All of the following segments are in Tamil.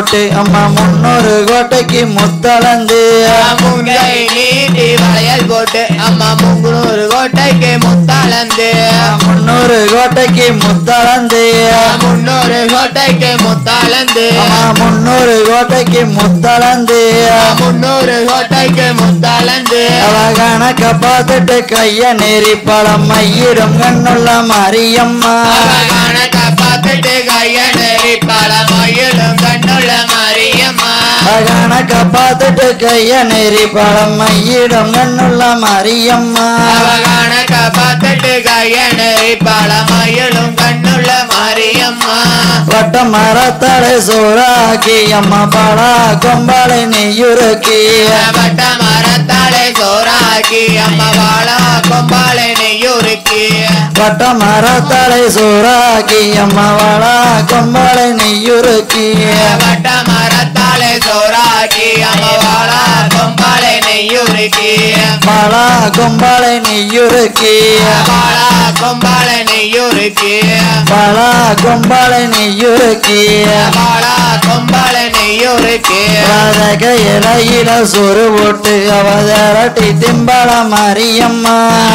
போட்டு அம்மா முன்னூறு கோட்டைக்கு முத்தளந்து முங்கை நீட்டி வளையல் போட்டு அம்மா முங்குனூறு கோட்டைக்கு முத்தாளந்து முன்னூறு கோட்டைக்கு முத்தளந்து முன்னூறு கோட்டைக்கு முத்தாளந்து அம்மா முன்னூறு கோட்டைக்கு முத்தளந்து முன்னூறு கோட்டைக்கு முத்தாளந்து அவ கணக்க பார்த்துட்டு கைய நெறி பழம் மையிடும் கண்ணுள்ள மாரியம்மா கணக்க பார்த்துட்டு கைய நெறி பல மயிலும் கண்ணுள்ள மாரியம்மா கணக்க பார்த்துட்டு கைய நெறி பழம் மையிடும் கண்ணுள்ள மாரியம்மா அவ கணக்க பார்த்துட்டு கைய நெறி பல மயிலும் கண்ணுள்ள மாரியம்மா வட்ட மரத்தலை சோறாக்கி அம்மா பழா கொம்பாலை நெய்யுருக்கி வட்ட மரத்தாலே சோறாக்கி அம்மா வாழா கொம்பாலை நெய்யுருக்கி வட்ட மரத்தலை சோறாக்கி அம்மா வளா கொம்பாலை நெய்யுருக்கி வட்ட மரத்தாலே சோறாக்கி அம்மா வாழா கொம்பாலை நெய்யுருக்கி பழா கொம்பாலை நெய்யுருக்கி வாழா கொம்பாலை நெய்யுருக்கி பழா கொம்பாலை நெய்யுருக்கி வாழா கொம்பாலை நெய்யுருக்கி வதக இலையில சொரு போட்டு அவதரட்டி திம்பள மாரியம்மா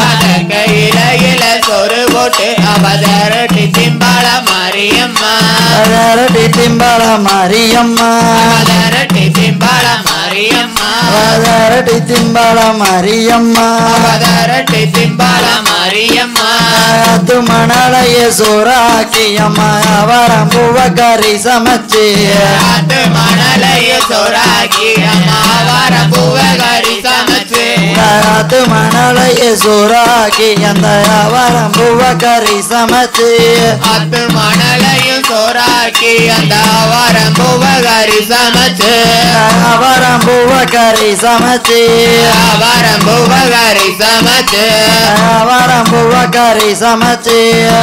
கையில இல சொரு போட்டு அவதரட்டி திம்பாள மாரியம்மா அவதரட்டி திம்பள மாரியம்மா அவதரட்டி திம்பாள மாரியம்மா அவதரட்டி திம்பள மாரியம்மா அவதரட்டி திம்பாள மாரியம்மா அது மணலைய சோறாக்கி அம்மா அவரம் பூவக்கறி சமைச்சு காத்து மணலைய சோறாக்கி அம்மா வர பூவகரி சமைச்சு அது மணலைய சோறாக்கி அந்த அவரம் பூவக்கறி சமைச்சு அத்து மணலையும் சோறாக்கி அந்த வரம் பூவகரி சமைச்சு அவரம் பூவக்கறி சமைச்சு வரம் பூவகரி சமைச்சு அவரம் பூவக்கறி சமைச்சு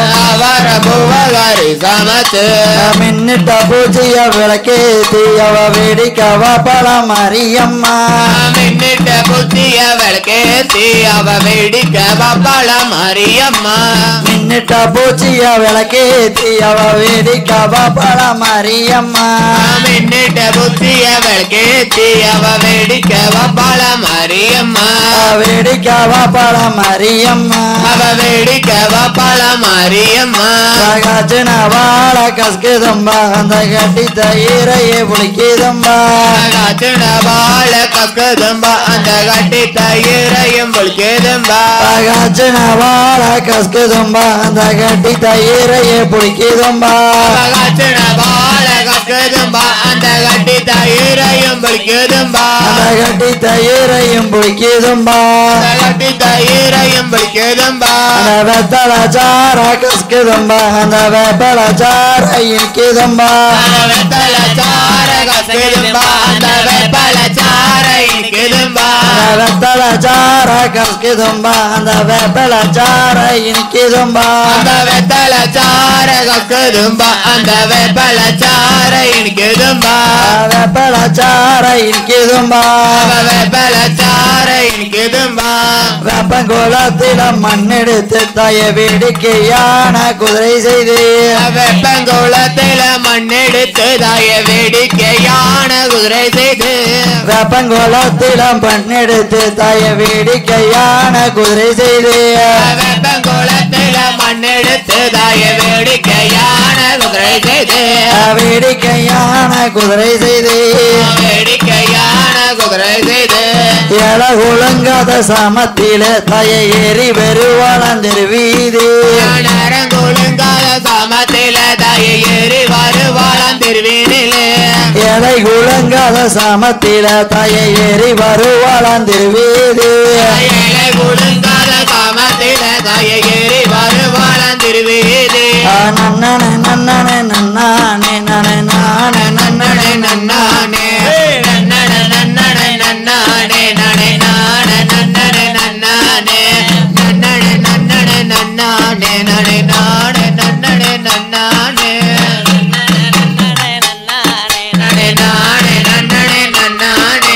வர பூவகரி சமைச்சு மின்னிட்ட பூஜைய விளக்கேத்தி அவ வேடிக்கவ பழ மரியம்மா மின்னிட்ட புத்திய விளக்கேத்தி அவ வேடிக்க பப்பள மரியம்மா மின்னிட்ட பூச்சிய விளக்கேத்தி அவ வேடிக்கவ பழ மரியம்மா மின்னிட்ட புத்திய விளக்கேத்தி அவ வேடிக்க பப்பள மரியம்மா வேடிக்கவ பழ மரியம்மா அவ வேடிக்க பப்பள மரியம்மா சகாச்சன வாழ கஸ்குதம்பா அந்த கட்டி தயிரையே புளிக்குதம்பா காச்சுன வாழ கக்கதும்பா அந்த கட்டி தயிரையும் பொழிக்குதும்பா சகாச்சன வாழ கஸ்குதம்பா அந்த கட்டி தயிரையே புளிக்குதம்பா காச்சுன வாழ கக்கதும்பா அந்த கட்டி தயிரையும் பொழிக்குதும்பா அந்த கட்டி தயிரையும் புளிக்குதம்பா அந்த கட்டி தயிரையும் பொழிக்குதும்பா அந்த வெத்தல சார கஸ்குதம்பா அந்த வெப்பல சார இனிக்குதம்பா வெத்தல சார கக்கதும்பா அந்த வெப்பல சார இனிக்குதும்பா அந்த வெத்தல சார கஸ்குதம்பா அந்த வெப்பல சார இனிக்குதம்பா அந்த வெத்தல சார கக்கதும்பா அந்த வெப்பல சார இனிக்குதும்பா வெப்பல சார இனிக்குதம்பா அவ வெப்பல சார இனிக்குதும்பா வெப்பங்குளத்தில மண்ணெடுத்து தாய வேடிக்கையான குதிரை செய்து வெப்பங்குளத்தில மண்ணெடுத்து தாய வேடிக்கையான குதிரை செய்து வெப்பங்குளத்தில மண்ணெடுத்து தாய வேடிக்கையான குதிரை செய்து வெப்பங்குளத்தில மண்ணெடுத்து தாய வேடிக்கையான குதிரை செய்து வேடிக்கையான குதிரை செய்து வேடிக்கையான குதிரை செய்து எல ஒழுங்காத சமத்தில தாய ஏறி வெறுவாளந்திருவீது நரங்குழுங்காத சமத்தில தாய ஏறி வருவாளாம் திருவீனிலே எலை ஒழுங்காத சமத்தில தாய ஏறி வருவாளந்திருவீது ஏழை குழுங்காத சமத்தில தாய ஏறி வருவாளாம் திருவீதி நன்னன நன்னன நன்னானே நன நானே நன்னடை நன்னானே நன்னட நன்னடை நன்னானே நடை நாட நன்னடை நன்னானே நன்னடை நன்னடை நன்னானே நடை நாட நன்னடை நன்னானே நடை நாடை நன்னடை நன்னானே